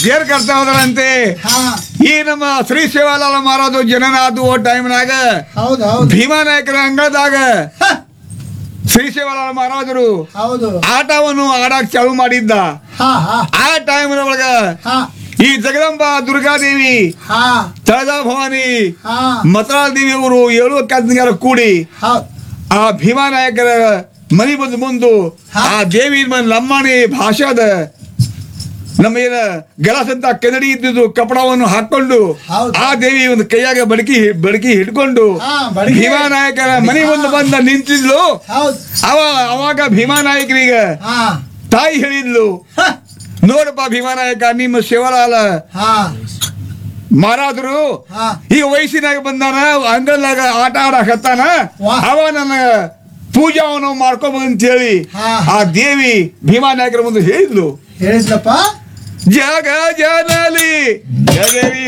ಜೇರ್ ಕರ್ತಾ ಹೋದ್ರಂತೆ ಹಾ ಈ ನಮ್ಮ ಶ್ರೀ ಶಿವಲಾಲ ಮಾರೋದು ಜನನ ಆದು ಟೈಮ್ನಾಗ ಹೌದು ಹೌದು ಭೀಮಾ ನಾಯಕರ ಅಂಗಳದಾಗ ಹ, ಶ್ರೀ ಶಿವಲಾಲ ಮಹಾರಾಜರು ಹೌದು ಆಟವನ್ನು ಆಡಕ್ ಚಾಲು ಮಾಡಿದ್ದ ಹಾ ಹಾ ಆ ಟೈಮ್ ಒಳಗ ಹಾ ಈ ಜಗದಂಬ ದುರ್ಗಾದೇವಿ ಹಾ ತಳದ ಭವಾನಿ ಹಾ ಮತರಾಳ ದೇವಿ ಅವರು ಏಳು ಕತ್ನಿಗಾರ ಕೂಡಿ ಹೌದು ಆ ಭೀಮಾ ನಾಯಕರ ಮನಿ ಬಂದು ಮುಂದು ಹಾ. ಆ ದೇವಿ ಮನ್ ಲಂಬಾಣಿ ಭಾಷಾದ ನಮ್ಮ ಏನ ಗೆಲಸ್ ಅಂತ ಕೆದಡಿ ಇದ್ದಿದ್ದು ಕಪಡವನ್ನು ಹಾಕೊಂಡು ಹೌದು. ಆ ದೇವಿ ಒಂದು ಕೈಯಾಗ ಬಡಕಿ ಬಡಕಿ ಹಿಡ್ಕೊಂಡು ಹಾ, ಬಡಗಿ. ಭೀಮಾ ನಾಯಕರ ಮನಿ ಮುಂದೆ ಬಂದ ನಿಂತಿದ್ಲು ಹೌದು ಅವ ಅವಾಗ ಭೀಮಾ ನಾಯಕರಿಗೆ ಹಾ ತಾಯಿ ಹೇಳಿದ್ಲು ಹ, ನೋಡಪ್ಪ ಭೀಮಾ ನಾಯಕ ನಿಮ್ಮ ಶಿವಲಾಲ ಹಾ ಮಾರಾದ್ರು ಹಾ ಈಗ ವಯಸ್ಸಿನಾಗ ಬಂದಾನ ಅಂಗಳದಾಗ ಆಟ ಆಡಕತ್ತಾನ ವಾಹ್. ಅವ ನನ್ನ ಪೂಜಾವನ್ನು ಮಾಡ್ಕೊಂಬಂತ ಹೇಳಿ ಹಾ. ಆ ದೇವಿ ಭೀಮಾ ನಾಯಕರ ಮುಂದೆ ಹೇಳಿದ್ಲು ಹೇಳಿದ್ಲಪ್ಪ ಜಗ ಜನಲಿ ದೇವಿ